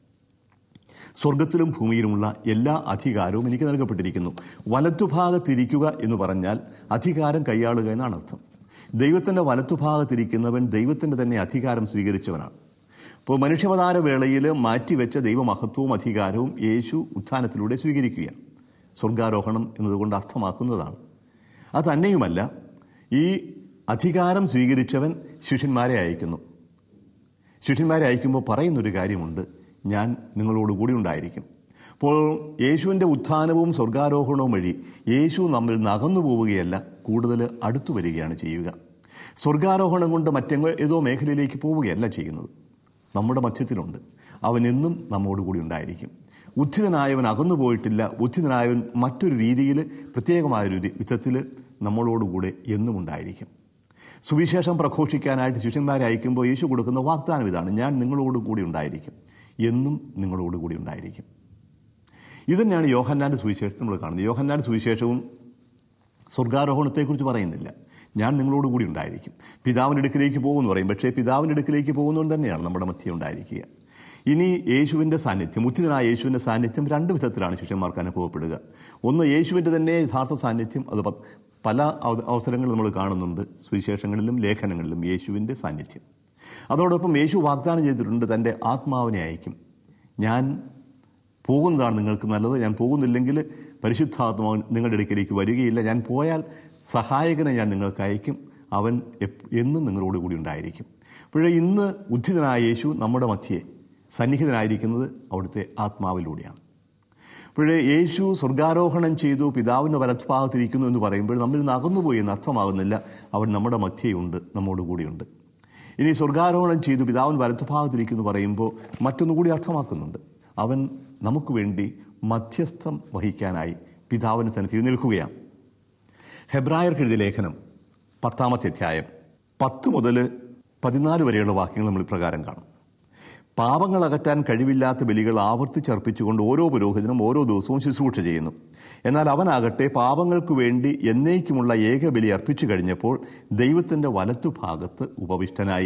സ്വർഗത്തിലും ഭൂമിയിലുമുള്ള എല്ലാ അധികാരവും എനിക്ക് നൽകപ്പെട്ടിരിക്കുന്നു വലത്തുഭാഗത്തിരിക്കുക എന്ന് പറഞ്ഞാൽ അധികാരം കൈയാളുക എന്നാണ് അർത്ഥം ദൈവത്തിൻ്റെ വലത്തുഭാഗത്തിരിക്കുന്നവൻ ദൈവത്തിൻ്റെ തന്നെ അധികാരം സ്വീകരിച്ചവനാണ് ഇപ്പോൾ മനുഷ്യാവതാര വേളയിൽ മാറ്റിവെച്ച ദൈവമഹത്വവും അധികാരവും യേശു ഉത്ഥാനത്തിലൂടെ സ്വീകരിക്കുകയാണ് സ്വർഗാരോഹണം എന്നതുകൊണ്ട് അർത്ഥമാക്കുന്നതാണ് അത് തന്നെയുമല്ല ഈ അധികാരം സ്വീകരിച്ചവൻ ശിഷ്യന്മാരെ അയക്കുന്നു ശിഷ്യന്മാരെ അയക്കുമ്പോൾ പറയുന്നൊരു കാര്യമുണ്ട് ഞാൻ നിങ്ങളോട് കൂടി ഉണ്ടായിരിക്കും അപ്പോൾ യേശുവിൻ്റെ ഉത്ഥാനവും സ്വർഗാരോഹണവും വഴി യേശു നമ്മിൽ നകന്നു പോവുകയല്ല കൂടുതൽ അടുത്തു വരികയാണ് ചെയ്യുക സ്വർഗാരോഹണം കൊണ്ട് മറ്റെങ്ങോ ഏതോ മേഖലയിലേക്ക് പോവുകയല്ല ചെയ്യുന്നത് നമ്മുടെ മധ്യത്തിലുണ്ട് അവൻ എന്നും നമ്മോട് കൂടി ഉണ്ടായിരിക്കും ഉദ്ധിതനായവൻ അകന്നു പോയിട്ടില്ല ഉദ്ധിതനായവൻ മറ്റൊരു രീതിയിൽ പ്രത്യേകമായൊരു വിധത്തിൽ നമ്മളോടുകൂടെ എന്നും ഉണ്ടായിരിക്കും സുവിശേഷം പ്രഘോഷിക്കാനായിട്ട് ശിഷ്യന്മാരെ അയക്കുമ്പോൾ യേശു കൊടുക്കുന്ന വാഗ്ദാനം ഇതാണ് ഞാൻ നിങ്ങളോട് കൂടി ഉണ്ടായിരിക്കും എന്നും നിങ്ങളോട് കൂടി ഉണ്ടായിരിക്കും ഇത് തന്നെയാണ് യോഹന്നാൻ്റെ സുവിശേഷത്തിൽ നമ്മൾ കാണുന്നത് യോഹന്നാൻ്റെ സുവിശേഷവും സ്വർഗാരോഹണത്തെക്കുറിച്ച് പറയുന്നില്ല ഞാൻ നിങ്ങളോട് കൂടി ഉണ്ടായിരിക്കും പിതാവിൻ്റെ അടുക്കിലേക്ക് പോകുമെന്ന് പറയും പക്ഷേ പിതാവിൻ്റെ അടുക്കിലേക്ക് പോകുന്നതുകൊണ്ട് തന്നെയാണ് നമ്മുടെ മധ്യ ഉണ്ടായിരിക്കുക ഇനി യേശുവിൻ്റെ സാന്നിധ്യം ഉച്ചിതനായ യേശുവിൻ്റെ സാന്നിധ്യം രണ്ട് വിധത്തിലാണ് ശിഷ്യന്മാർക്ക് അനുഭവപ്പെടുക ഒന്ന് യേശുവിൻ്റെ തന്നെ യഥാർത്ഥ സാന്നിധ്യം അത് പ- പല അവ- അവസരങ്ങളിൽ നമ്മൾ കാണുന്നുണ്ട് സുവിശേഷങ്ങളിലും ലേഖനങ്ങളിലും യേശുവിൻ്റെ സാന്നിധ്യം അതോടൊപ്പം യേശു വാഗ്ദാനം ചെയ്തിട്ടുണ്ട് തൻ്റെ ആത്മാവിനെ അയക്കും ഞാൻ പോകുന്നതാണ് നിങ്ങൾക്ക് നല്ലത് ഞാൻ പോകുന്നില്ലെങ്കിൽ പരിശുദ്ധാത്മാവൻ നിങ്ങളുടെ അടുക്കിലേക്ക് വരികയില്ല ഞാൻ പോയാൽ സഹായകനെ ഞാൻ നിങ്ങൾക്ക് അയക്കും അവൻ എപ്- എന്നും നിങ്ങളോട് കൂടി ഉണ്ടായിരിക്കും അപ്പോഴേ ഇന്ന് ഉദ്ധിതനായ യേശു നമ്മുടെ മധ്യയെ സന്നിഹിതനായിരിക്കുന്നത് അവിടുത്തെ ആത്മാവിലൂടെയാണ് അപ്പോഴേ യേശു സ്വർഗാരോഹണം ചെയ്തു പിതാവിൻ്റെ വലത്തുഭാഗത്തിരിക്കുന്നു എന്ന് പറയുമ്പോൾ നമ്മിൽ നിന്ന് അകന്നുപോയി എന്ന് അർത്ഥമാകുന്നില്ല അവൻ നമ്മുടെ മധ്യയുണ്ട് നമ്മോട് കൂടിയുണ്ട് ഇനി സ്വർഗാരോഹണം ചെയ്തു പിതാവിൻ വലത്തുഭാഗത്തിരിക്കുന്നു പറയുമ്പോൾ മറ്റൊന്നുകൂടി അർത്ഥമാക്കുന്നുണ്ട് അവൻ നമുക്ക് വേണ്ടി മധ്യസ്ഥം വഹിക്കാനായി പിതാവിന് സന്നിധിയിൽ നിൽക്കുകയാണ് ഹെബ്രായർക്ക് എഴുതിയ ലേഖനം പത്താമത്തെ അധ്യായം പത്ത് മുതൽ പതിനാല് വരെയുള്ള വാക്യങ്ങൾ നമ്മൾ ഇപ്രകാരം കാണും പാപങ്ങൾ അകറ്റാൻ കഴിവില്ലാത്ത ബലികൾ ആവർത്തിച്ചർപ്പിച്ചുകൊണ്ട് ഓരോ പുരോഹിതനും ഓരോ ദിവസവും ശുശ്രൂഷ ചെയ്യുന്നു എന്നാൽ അവനാകട്ടെ പാപങ്ങൾക്ക് വേണ്ടി എന്നേക്കുമുള്ള ഏക ബലി അർപ്പിച്ചു കഴിഞ്ഞപ്പോൾ ദൈവത്തിൻ്റെ വലത്തുഭാഗത്ത് ഉപവിഷ്ടനായി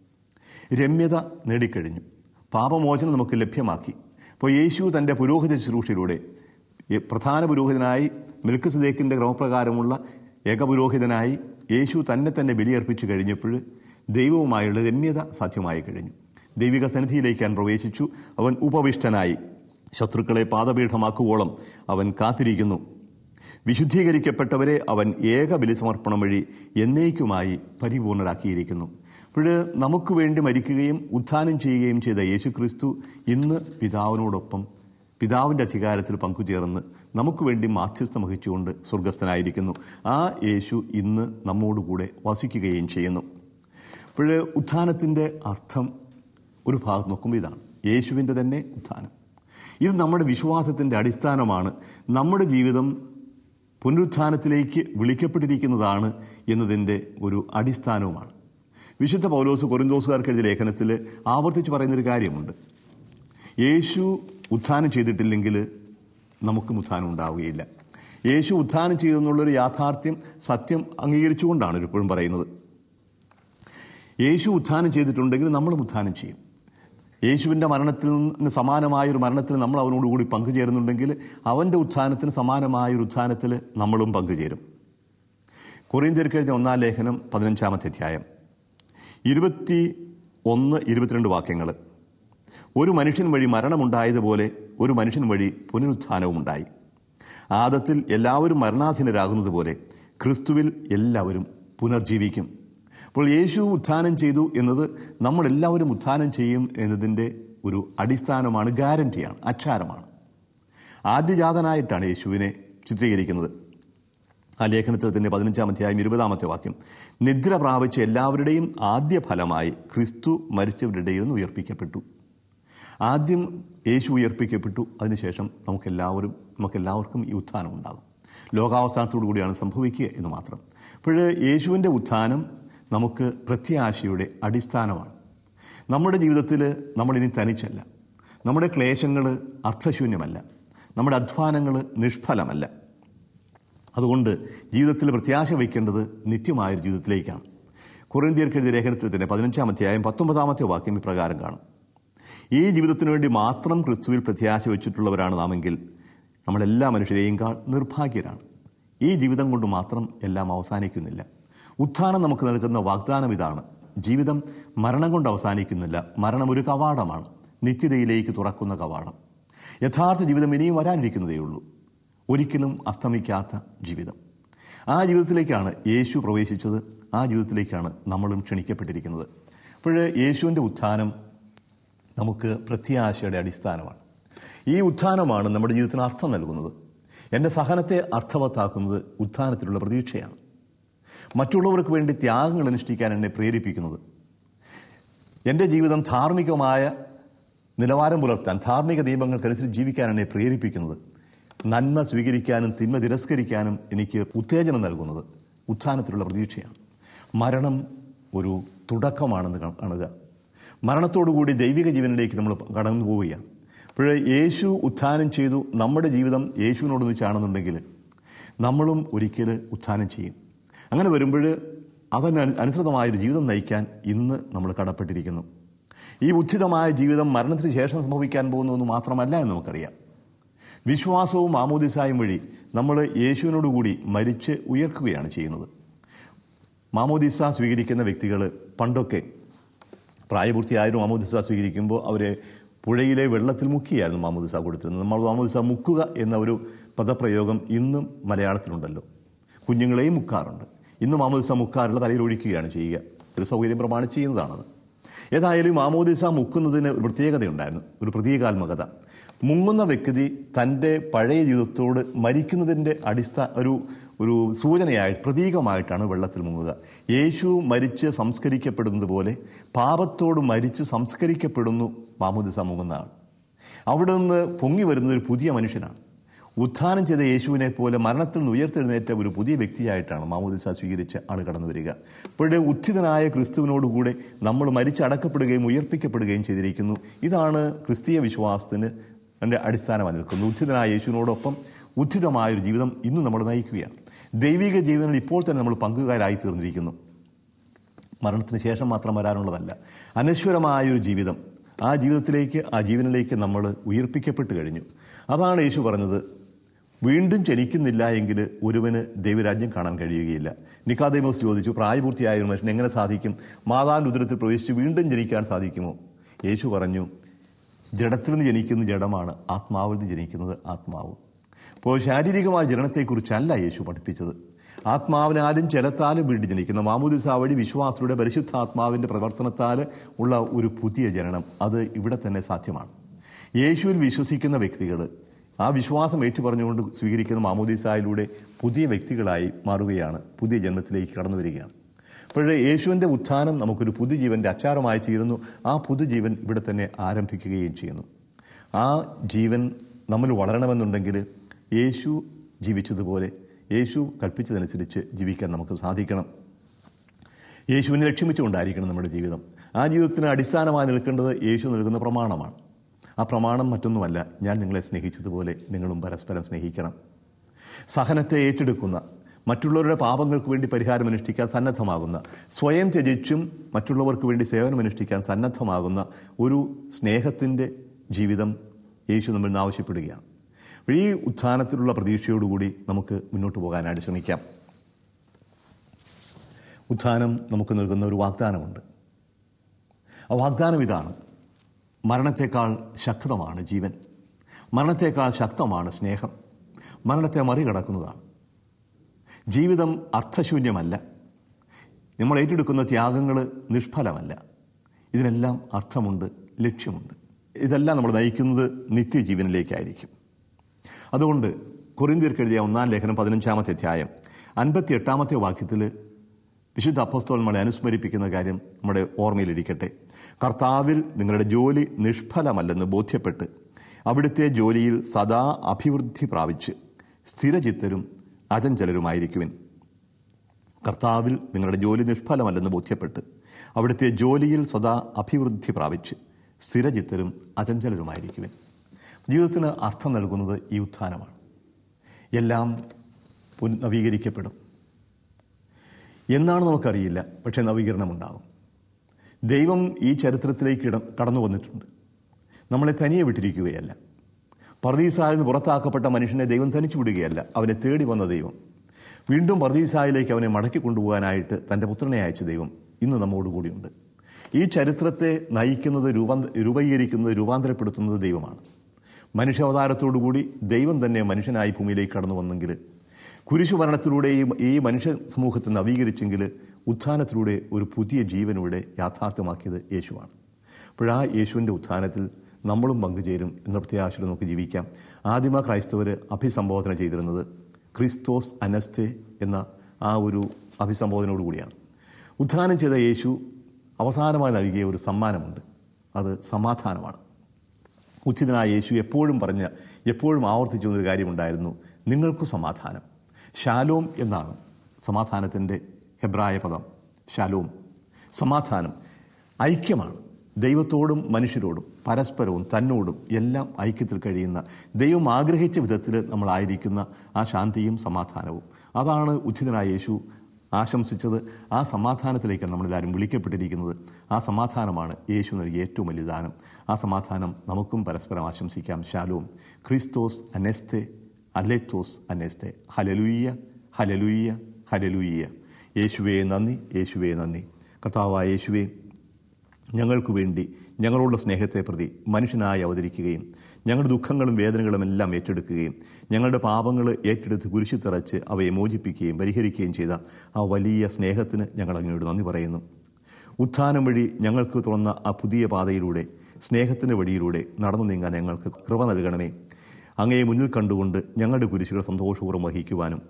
രമ്യത നേടിക്കഴിഞ്ഞു പാപമോചനം നമുക്ക് ലഭ്യമാക്കി അപ്പോൾ യേശു തൻ്റെ പുരോഹിത ശുശ്രൂഷയിലൂടെ ഈ പ്രധാന പുരോഹിതനായി മിൽക്ക് സിദേക്കിൻ്റെ ക്രമപ്രകാരമുള്ള ഏകപുരോഹിതനായി യേശു തന്നെ തന്നെ ബലിയർപ്പിച്ചു കഴിഞ്ഞപ്പോൾ ദൈവവുമായുള്ള രമ്യത സാധ്യമായി കഴിഞ്ഞു ദൈവിക സന്നിധിയിലേക്ക് അവൻ പ്രവേശിച്ചു അവൻ ഉപവിഷ്ടനായി ശത്രുക്കളെ പാദപീഠമാക്കുവോളം അവൻ കാത്തിരിക്കുന്നു വിശുദ്ധീകരിക്കപ്പെട്ടവരെ അവൻ ഏക ബലിസമർപ്പണം വഴി എന്നേക്കുമായി പരിപൂർണരാക്കിയിരിക്കുന്നു അപ്പോൾ നമുക്ക് വേണ്ടി മരിക്കുകയും ഉത്ഥാനം ചെയ്യുകയും ചെയ്ത യേശുക്രിസ്തു ഇന്ന് പിതാവിനോടൊപ്പം പിതാവിൻ്റെ അധികാരത്തിൽ പങ്കുചേർന്ന് നമുക്ക് വേണ്ടി മാധ്യസ്ഥം വഹിച്ചുകൊണ്ട് സ്വർഗസ്ഥനായിരിക്കുന്നു ആ യേശു ഇന്ന് നമ്മോടുകൂടെ വസിക്കുകയും ചെയ്യുന്നു അപ്പോൾ ഉത്ഥാനത്തിൻ്റെ അർത്ഥം ഒരു ഭാഗത്ത് നോക്കുമ്പോൾ ഇതാണ് യേശുവിൻ്റെ തന്നെ ഉത്ഥാനം ഇത് നമ്മുടെ വിശ്വാസത്തിൻ്റെ അടിസ്ഥാനമാണ് നമ്മുടെ ജീവിതം പുനരുത്ഥാനത്തിലേക്ക് വിളിക്കപ്പെട്ടിരിക്കുന്നതാണ് എന്നതിൻ്റെ ഒരു അടിസ്ഥാനവുമാണ് വിശുദ്ധ പൗലോസ് കൊറിന്തോസുകാർക്ക് എഴുതിയ ലേഖനത്തിൽ ആവർത്തിച്ച് പറയുന്നൊരു കാര്യമുണ്ട് യേശു ഉത്ഥാനം ചെയ്തിട്ടില്ലെങ്കിൽ നമുക്കും ഉത്ഥാനം ഉണ്ടാവുകയില്ല യേശു ഉത്ഥാനം ചെയ്തെന്നുള്ളൊരു യാഥാർത്ഥ്യം സത്യം അംഗീകരിച്ചുകൊണ്ടാണ് ഇപ്പോഴും പറയുന്നത് യേശു ഉത്ഥാനം ചെയ്തിട്ടുണ്ടെങ്കിൽ നമ്മളും ഉത്ഥാനം ചെയ്യും യേശുവിൻ്റെ മരണത്തിൽ നിന്ന് സമാനമായൊരു മരണത്തിൽ നമ്മൾ അവനോടുകൂടി പങ്കുചേരുന്നുണ്ടെങ്കിൽ അവൻ്റെ ഉത്ഥാനത്തിന് സമാനമായൊരു ഉത്ഥാനത്തിൽ നമ്മളും പങ്കുചേരും കൊറിയന്തിയർക്ക് എഴുതിയ ഒന്നാം ലേഖനം പതിനഞ്ചാമത്തെ അധ്യായം ഇരുപത്തി ഒന്ന് ഇരുപത്തിരണ്ട് വാക്യങ്ങൾ ഒരു മനുഷ്യൻ വഴി മരണമുണ്ടായതുപോലെ ഒരു മനുഷ്യൻ വഴി പുനരുത്ഥാനവും ഉണ്ടായി ആദത്തിൽ എല്ലാവരും മരണാധീനരാകുന്നത് പോലെ ക്രിസ്തുവിൽ എല്ലാവരും പുനർജീവിക്കും അപ്പോൾ യേശു ഉത്ഥാനം ചെയ്തു എന്നത് നമ്മളെല്ലാവരും ഉത്ഥാനം ചെയ്യും എന്നതിൻ്റെ ഒരു അടിസ്ഥാനമാണ് ഗ്യാരണ്ടിയാണ് അച്ചാരമാണ് ആദ്യജാതനായിട്ടാണ് യേശുവിനെ ചിത്രീകരിക്കുന്നത് ആ ലേഖനത്തിൽ തന്നെ പതിനഞ്ചാം അധ്യായം ഇരുപതാമത്തെ വാക്യം നിദ്ര പ്രാപിച്ച എല്ലാവരുടെയും ആദ്യ ഫലമായി ക്രിസ്തു മരിച്ചവരുടെയിൽ നിന്ന് ഉയർപ്പിക്കപ്പെട്ടു ആദ്യം യേശു ഉയർപ്പിക്കപ്പെട്ടു അതിനുശേഷം നമുക്കെല്ലാവരും നമുക്കെല്ലാവർക്കും ഈ ഉത്ഥാനം ഉണ്ടാകും ലോകാവസാനത്തോടു കൂടിയാണ് സംഭവിക്കുക എന്ന് മാത്രം അപ്പോൾ യേശുവിൻ്റെ ഉത്ഥാനം നമുക്ക് പ്രത്യാശയുടെ അടിസ്ഥാനമാണ് നമ്മുടെ ജീവിതത്തിൽ നമ്മളിനി തനിച്ചല്ല നമ്മുടെ ക്ലേശങ്ങൾ അർത്ഥശൂന്യമല്ല നമ്മുടെ അധ്വാനങ്ങൾ നിഷ്ഫലമല്ല അതുകൊണ്ട് ജീവിതത്തിൽ പ്രത്യാശ വയ്ക്കേണ്ടത് നിത്യമായൊരു ജീവിതത്തിലേക്കാണ് കുറിന്തിയർക്കെഴുതിയ ലേഖനത്തിൽ തന്നെ പതിനഞ്ചാം അധ്യായം പത്തൊമ്പതാമത്തെ വാക്യം ഇപ്രകാരം കാണും ഈ ജീവിതത്തിനു വേണ്ടി മാത്രം ക്രിസ്തുവിൽ പ്രത്യാശ വെച്ചിട്ടുള്ളവരാണ് നാമെങ്കിൽ നമ്മളെല്ലാ മനുഷ്യരെയും കാൾ നിർഭാഗ്യരാണ് ഈ ജീവിതം കൊണ്ട് മാത്രം എല്ലാം അവസാനിക്കുന്നില്ല ഉത്ഥാനം നമുക്ക് നൽകുന്ന വാഗ്ദാനം ഇതാണ് ജീവിതം മരണം കൊണ്ട് അവസാനിക്കുന്നില്ല മരണം ഒരു കവാടമാണ് നിത്യതയിലേക്ക് തുറക്കുന്ന കവാടം യഥാർത്ഥ ജീവിതം ഇനിയും വരാനിരിക്കുന്നതേയുള്ളൂ ഒരിക്കലും അസ്തമിക്കാത്ത ജീവിതം ആ ജീവിതത്തിലേക്കാണ് യേശു പ്രവേശിച്ചത് ആ ജീവിതത്തിലേക്കാണ് നമ്മളും ക്ഷണിക്കപ്പെട്ടിരിക്കുന്നത് അപ്പോൾ യേശുവിൻ്റെ ഉത്ഥാനം നമുക്ക് പ്രത്യാശയുടെ അടിസ്ഥാനമാണ് ഈ ഉത്ഥാനമാണ് നമ്മുടെ ജീവിതത്തിന് അർത്ഥം നൽകുന്നത് എൻ്റെ സഹനത്തെ അർത്ഥവത്താക്കുന്നത് ഉത്ഥാനത്തിലുള്ള പ്രതീക്ഷയാണ് മറ്റുള്ളവർക്ക് വേണ്ടി ത്യാഗങ്ങൾ അനുഷ്ഠിക്കാൻ എന്നെ പ്രേരിപ്പിക്കുന്നത് എൻ്റെ ജീവിതം ധാർമ്മികമായ നിലവാരം പുലർത്താൻ ധാർമ്മിക നിയമങ്ങൾക്കനുസരിച്ച് ജീവിക്കാൻ എന്നെ പ്രേരിപ്പിക്കുന്നത് നന്മ സ്വീകരിക്കാനും തിന്മ തിരസ്കരിക്കാനും എനിക്ക് ഉത്തേജനം നൽകുന്നത് ഉത്ഥാനത്തിലുള്ള പ്രതീക്ഷയാണ് മരണം ഒരു തുടക്കമാണെന്ന് കാ- കാണുക മരണത്തോടുകൂടി ദൈവിക ജീവനിലേക്ക് നമ്മൾ കടന്നു പോവുകയാണ് അപ്പോൾ യേശു ഉത്ഥാനം ചെയ്തു നമ്മുടെ ജീവിതം യേശുവിനോടൊന്നിച്ചാണെന്നുണ്ടെങ്കിൽ നമ്മളും ഒരിക്കൽ ഉത്ഥാനം ചെയ്യും അങ്ങനെ വരുമ്പോൾ അതിന് അനു- അനുസൃതമായൊരു ജീവിതം നയിക്കാൻ ഇന്ന് നമ്മൾ കടപ്പെട്ടിരിക്കുന്നു ഈ ഉചിതമായ ജീവിതം മരണത്തിന് ശേഷം സംഭവിക്കാൻ പോകുന്നു എന്ന് മാത്രമല്ല എന്ന് നമുക്കറിയാം വിശ്വാസവും മാമോദിസായും വഴി നമ്മൾ യേശുവിനോടുകൂടി മരിച്ച് ഉയർക്കുകയാണ് ചെയ്യുന്നത് മാമോദിസ സ്വീകരിക്കുന്ന വ്യക്തികൾ പണ്ടൊക്കെ പ്രായപൂർത്തിയായൊരു മാമോദിസ സ്വീകരിക്കുമ്പോൾ അവരെ പുഴയിലെ വെള്ളത്തിൽ മുക്കിയായിരുന്നു മാമോദിസ കൊടുത്തിരുന്നത് നമ്മൾ മാമോദിസ മുക്കുക എന്ന ഒരു പദപ്രയോഗം ഇന്നും മലയാളത്തിലുണ്ടല്ലോ കുഞ്ഞുങ്ങളെയും മുക്കാറുണ്ട് ഇന്ന് മാമോദിസ മുക്കാറുള്ള തലയിൽ ഒഴിക്കുകയാണ് ചെയ്യുക ഒരു സൗകര്യം പ്രമാണിച്ച് ചെയ്യുന്നതാണത് ഏതായാലും മാമോദിസ മുക്കുന്നതിന് ഒരു പ്രത്യേകതയുണ്ടായിരുന്നു ഒരു പ്രതീകാത്മകത മുങ്ങുന്ന വ്യക്തി തൻ്റെ പഴയ ജീവിതത്തോട് മരിക്കുന്നതിൻ്റെ അടിസ്ഥാന ഒരു ഒരു സൂചനയായി പ്രതീകമായിട്ടാണ് വെള്ളത്തിൽ മുങ്ങുക യേശു മരിച്ച് സംസ്കരിക്കപ്പെടുന്നത് പോലെ പാപത്തോട് മരിച്ച് സംസ്കരിക്കപ്പെടുന്നു മാമോദിസ മുങ്ങുന്ന ആൾ അവിടെ നിന്ന് പൊങ്ങി വരുന്നത് ഒരു പുതിയ മനുഷ്യനാണ് ഉത്ഥാനം ചെയ്ത യേശുവിനെ പോലെ മരണത്തിൽ നിന്ന് ഉയർത്തെഴുന്നേറ്റ ഒരു പുതിയ വ്യക്തിയായിട്ടാണ് മാമോദിസ സ്വീകരിച്ച ആൾ കടന്നു വരിക ഇപ്പോഴേ ഉത്ഥിതനായ ക്രിസ്തുവിനോടുകൂടെ നമ്മൾ മരിച്ചടക്കപ്പെടുകയും ഉയർപ്പിക്കപ്പെടുകയും ചെയ്തിരിക്കുന്നു ഇതാണ് ക്രിസ്തീയ വിശ്വാസത്തിന് എൻ്റെ അടിസ്ഥാനമായി നിൽക്കുന്നു ഉത്ഥിതനായ യേശുവിനോടൊപ്പം ഉത്ഥിതമായൊരു ജീവിതം ഇന്ന് നമ്മൾ നയിക്കുകയാണ് ദൈവിക ജീവനിൽ ഇപ്പോൾ തന്നെ നമ്മൾ പങ്കുകാരായി തീർന്നിരിക്കുന്നു മരണത്തിന് ശേഷം മാത്രം വരാനുള്ളതല്ല അനശ്വരമായൊരു ജീവിതം ആ ജീവിതത്തിലേക്ക് ആ ജീവനിലേക്ക് നമ്മൾ ഉയർപ്പിക്കപ്പെട്ട് കഴിഞ്ഞു അതാണ് യേശു പറഞ്ഞത് വീണ്ടും ജനിക്കുന്നില്ല എങ്കിൽ ഒരുവന് ദൈവരാജ്യം കാണാൻ കഴിയുകയില്ല നിക്കാദേമോസ് ചോദിച്ചു പ്രായപൂർത്തിയായ ഒരു മനുഷ്യൻ എങ്ങനെ സാധിക്കും മാതാവിൻ്റെ ഉദരത്തിൽ പ്രവേശിച്ച് വീണ്ടും ജനിക്കാൻ സാധിക്കുമോ യേശു പറഞ്ഞു ജഡത്തിൽ നിന്ന് ജനിക്കുന്ന ജഡമാണ് ആത്മാവിൽ നിന്ന് ജനിക്കുന്നത് ആത്മാവ് അപ്പോൾ ശാരീരികമായ ജനനത്തെക്കുറിച്ചല്ല യേശു പഠിപ്പിച്ചത് ആത്മാവിനാലും ജലത്താലും വീണ്ടും ജനിക്കുന്ന മാമോദിസ വഴി വിശ്വാസത്തിലൂടെ പരിശുദ്ധാത്മാവിൻ്റെ പ്രവർത്തനത്താൽ ഉള്ള ഒരു പുതിയ ജനനം അത് ഇവിടെ തന്നെ സാധ്യമാണ് യേശുവിൽ വിശ്വസിക്കുന്ന വ്യക്തികൾ ആ വിശ്വാസം ഏറ്റുപറഞ്ഞുകൊണ്ട് സ്വീകരിക്കുന്ന മാമോദിസായിലൂടെ പുതിയ വ്യക്തികളായി മാറുകയാണ് പുതിയ ജന്മത്തിലേക്ക് കടന്നു വരികയാണ് അപ്പോഴേ യേശുവിൻ്റെ ഉത്ഥാനം നമുക്കൊരു പുതുജീവൻ്റെ അച്ചാരമായി തീരുന്നു ആ പുതുജീവൻ ഇവിടെ തന്നെ ആരംഭിക്കുകയും ചെയ്യുന്നു ആ ജീവൻ നമ്മൾ വളരണമെന്നുണ്ടെങ്കിൽ യേശു ജീവിച്ചതുപോലെ യേശു കൽപ്പിച്ചതനുസരിച്ച് ജീവിക്കാൻ നമുക്ക് സാധിക്കണം യേശുവിനെ ലക്ഷ്യമിച്ചുകൊണ്ടായിരിക്കണം നമ്മുടെ ജീവിതം ആ ജീവിതത്തിന് അടിസ്ഥാനമായി നിൽക്കേണ്ടത് യേശു നൽകുന്ന പ്രമാണമാണ് ആ പ്രമാണം മറ്റൊന്നുമല്ല ഞാൻ നിങ്ങളെ സ്നേഹിച്ചതുപോലെ നിങ്ങളും പരസ്പരം സ്നേഹിക്കണം സഹനത്തെ ഏറ്റെടുക്കുന്ന മറ്റുള്ളവരുടെ പാപങ്ങൾക്ക് വേണ്ടി പരിഹാരം അനുഷ്ഠിക്കാൻ സന്നദ്ധമാകുന്ന സ്വയം ത്യജിച്ചും മറ്റുള്ളവർക്ക് വേണ്ടി സേവനമനുഷ്ഠിക്കാൻ സന്നദ്ധമാകുന്ന ഒരു സ്നേഹത്തിൻ്റെ ജീവിതം യേശു നമ്മിൽ നിന്ന് ആവശ്യപ്പെടുകയാണ് ഈ ഉത്ഥാനത്തിലുള്ള പ്രതീക്ഷയോടുകൂടി നമുക്ക് മുന്നോട്ട് പോകാനായിട്ട് ശ്രമിക്കാം ഉത്ഥാനം നമുക്ക് നൽകുന്ന ഒരു വാഗ്ദാനമുണ്ട് ആ വാഗ്ദാനം ഇതാണ് മരണത്തെക്കാൾ ശക്തമാണ് ജീവൻ മരണത്തെക്കാൾ ശക്തമാണ് സ്നേഹം മരണത്തെ മറികടക്കുന്നതാണ് ജീവിതം അർത്ഥശൂന്യമല്ല നമ്മൾ ഏറ്റെടുക്കുന്ന ത്യാഗങ്ങൾ നിഷ്ഫലമല്ല ഇതിനെല്ലാം അർത്ഥമുണ്ട് ലക്ഷ്യമുണ്ട് ഇതെല്ലാം നമ്മൾ നയിക്കുന്നത് നിത്യജീവനിലേക്കായിരിക്കും അതുകൊണ്ട് കൊറിന്തിയർക്ക് എഴുതിയ ഒന്നാം ലേഖനം പതിനഞ്ചാമത്തെ അധ്യായം അൻപത്തി എട്ടാമത്തെ വാക്യത്തിൽ വിശുദ്ധ അപ്പോസ്തോൽ നമ്മളെ അനുസ്മരിപ്പിക്കുന്ന കാര്യം നമ്മുടെ ഓർമ്മയിലിരിക്കട്ടെ കർത്താവിൽ നിങ്ങളുടെ ജോലി നിഷ്ഫലമല്ലെന്ന് ബോധ്യപ്പെട്ട് അവിടുത്തെ ജോലിയിൽ സദാ അഭിവൃദ്ധി പ്രാപിച്ച് സ്ഥിരചിത്തരും അചഞ്ചലരുമായിരിക്കുവിൻ കർത്താവിൽ നിങ്ങളുടെ ജോലി നിഷ്ഫലമല്ലെന്ന് ബോധ്യപ്പെട്ട് അവിടുത്തെ ജോലിയിൽ സദാ അഭിവൃദ്ധി പ്രാപിച്ച് സ്ഥിരചിത്തരും അചഞ്ചലരുമായിരിക്കുവിൻ ജീവിതത്തിന് അർത്ഥം നൽകുന്നത് ഈ ഉത്ഥാനമാണ് എല്ലാം പുന- നവീകരിക്കപ്പെടും എന്നാണ് നമുക്കറിയില്ല പക്ഷേ നവീകരണമുണ്ടാകും ദൈവം ഈ ചരിത്രത്തിലേക്ക് ഇട കടന്നു വന്നിട്ടുണ്ട് നമ്മളെ തനിയെ വിട്ടിരിക്കുകയല്ല പർദീസായിൽ നിന്ന് പുറത്താക്കപ്പെട്ട മനുഷ്യനെ ദൈവം തനിച്ചു വിടുകയല്ല അവനെ തേടി വന്ന ദൈവം വീണ്ടും പർദീസായിലേക്ക് അവനെ മടക്കി കൊണ്ടുപോകാനായിട്ട് തൻ്റെ പുത്രനെ അയച്ച ദൈവം ഇന്ന് നമ്മോടുകൂടിയുണ്ട് ഈ ചരിത്രത്തെ നയിക്കുന്നത് രൂപാന്ത രൂപീകരിക്കുന്നത് രൂപാന്തരപ്പെടുത്തുന്നത് ദൈവമാണ് മനുഷ്യാവതാരത്തോടുകൂടി ദൈവം തന്നെ മനുഷ്യനായി ഭൂമിയിലേക്ക് കടന്നു വന്നെങ്കിൽ കുരിശുമരണത്തിലൂടെ ഈ ഈ മനുഷ്യ സമൂഹത്തെ നവീകരിച്ചെങ്കിൽ ഉത്ഥാനത്തിലൂടെ ഒരു പുതിയ ജീവനിവിടെ യാഥാർത്ഥ്യമാക്കിയത് യേശുവാണ് അപ്പോഴാ യേശുവിൻ്റെ ഉത്ഥാനത്തിൽ നമ്മളും പങ്കുചേരും എന്ന പ്രത്യാശയിൽ നമുക്ക് ജീവിക്കാം ആദിമ ക്രൈസ്തവർ അഭിസംബോധന ചെയ്തിരുന്നത് ക്രിസ്തോസ് അനസ്തെ എന്ന ആ ഒരു അഭിസംബോധനയോട് കൂടിയാണ് ഉത്ഥാനം ചെയ്ത യേശു അവസാനമായി നൽകിയ ഒരു സമ്മാനമുണ്ട് അത് സമാധാനമാണ് ഉച്ചിതനായ യേശു എപ്പോഴും പറഞ്ഞ എപ്പോഴും ആവർത്തിച്ചു വന്നൊരു കാര്യമുണ്ടായിരുന്നു നിങ്ങൾക്ക് സമാധാനം ശാലോം എന്നാണ് സമാധാനത്തിൻ്റെ ഹെബ്രായ പദം ശാലോം സമാധാനം ഐക്യമാണ് ദൈവത്തോടും മനുഷ്യരോടും പരസ്പരവും തന്നോടും എല്ലാം ഐക്യത്തിൽ കഴിയുന്ന ദൈവം ആഗ്രഹിച്ച വിധത്തിൽ നമ്മളായിരിക്കുന്ന ആ ശാന്തിയും സമാധാനവും അതാണ് ഉച്ചിതനായ യേശു ആശംസിച്ചത് ആ സമാധാനത്തിലേക്കാണ് നമ്മളെല്ലാവരും വിളിക്കപ്പെട്ടിരിക്കുന്നത് ആ സമാധാനമാണ് യേശു നൽകിയ ഏറ്റവും വലിയ ദാനം ആ സമാധാനം നമുക്കും പരസ്പരം ആശംസിക്കാം ശാലോം ക്രിസ്തോസ് അനെസ്തെ അലെത്തോസ് അനെസ്തെ ഹലലുയ്യ ഹലലുയ്യ ഹലലുയ്യ യേശുവേ നന്ദി യേശുവേ നന്ദി കർത്താവായ യേശുവേ ഞങ്ങൾക്ക് വേണ്ടി ഞങ്ങളോടുള്ള സ്നേഹത്തെ പ്രതി മനുഷ്യനായി അവതരിക്കുകയും ഞങ്ങളുടെ ദുഃഖങ്ങളും വേദനകളും എല്ലാം ഏറ്റെടുക്കുകയും ഞങ്ങളുടെ പാപങ്ങൾ ഏറ്റെടുത്ത് കുരിശിൽ തറച്ച് അവയെ മോചിപ്പിക്കുകയും പരിഹരിക്കുകയും ചെയ്ത ആ വലിയ സ്നേഹത്തിന് ഞങ്ങൾ അങ്ങോട്ട് നന്ദി പറയുന്നു ഉത്ഥാനം വഴി ഞങ്ങൾക്ക് തുറന്ന ആ പുതിയ പാതയിലൂടെ സ്നേഹത്തിൻ്റെ വഴിയിലൂടെ നടന്നു നീങ്ങാൻ ഞങ്ങൾക്ക് കൃപ നൽകണമേ അങ്ങയെ മുന്നിൽ കണ്ടുകൊണ്ട് ഞങ്ങളുടെ കുരിശുകൾ സന്തോഷപൂർവ്വം വഹിക്കുവാനും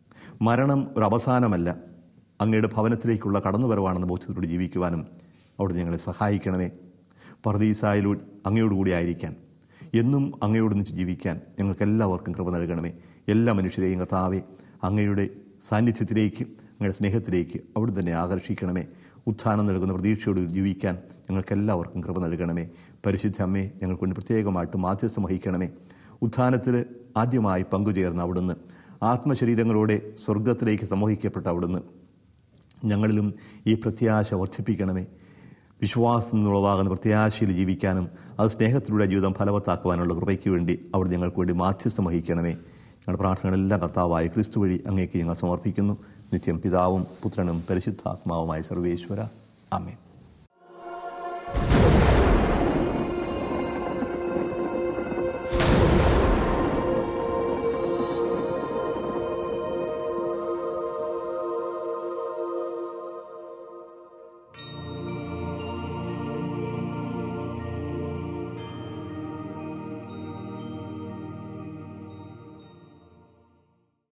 മരണം ഒരു അവസാനമല്ല അങ്ങയുടെ ഭവനത്തിലേക്കുള്ള കടന്നുവരവാണെന്ന ബോധ്യത്തോടെ ജീവിക്കുവാനും അവിടെ ഞങ്ങളെ സഹായിക്കണമേ പർദീസായിലൂ അങ്ങയോടുകൂടി ആയിരിക്കാൻ എന്നും അങ്ങയോടൊന്നിച്ച് ജീവിക്കാൻ ഞങ്ങൾക്കെല്ലാവർക്കും കൃപ നൽകണമേ എല്ലാ മനുഷ്യരെയും കർത്താവെ അങ്ങയുടെ സാന്നിധ്യത്തിലേക്ക് അങ്ങയുടെ സ്നേഹത്തിലേക്ക് അവിടെ തന്നെ ആകർഷിക്കണമേ ഉത്ഥാനം നൽകുന്ന പ്രതീക്ഷയോട് ജീവിക്കാൻ ഞങ്ങൾക്കെല്ലാവർക്കും കൃപ നൽകണമേ പരിശുദ്ധ അമ്മേ ഞങ്ങൾക്ക് വേണ്ടി പ്രത്യേകമായിട്ട് മാധ്യസ്ഥം വഹിക്കണമേ ഉത്ഥാനത്തിൽ ആദ്യമായി പങ്കുചേർന്ന അവിടുന്ന് ആത്മശരീരങ്ങളോടെ സ്വർഗത്തിലേക്ക് സമൂഹിക്കപ്പെട്ട അവിടുന്ന് ഞങ്ങളിലും ഈ പ്രത്യാശ വർദ്ധിപ്പിക്കണമേ വിശ്വാസത്തിൽ നിന്നുളവാകുന്ന പ്രത്യാശയിൽ ജീവിക്കാനും അത് സ്നേഹത്തിലൂടെ ജീവിതം ഫലവത്താക്കുവാനുള്ള കൃപയ്ക്ക് വേണ്ടി അവിടെ ഞങ്ങൾക്ക് വേണ്ടി മാധ്യസ്ഥം വഹിക്കണമേ ഞങ്ങളുടെ പ്രാർത്ഥനകളെല്ലാം കർത്താവായ ക്രിസ്തു വഴി അങ്ങേക്ക് ഞങ്ങൾ സമർപ്പിക്കുന്നു നിത്യം പിതാവും പുത്രനും പരിശുദ്ധാത്മാവുമായ സർവേശ്വര ആമേൻ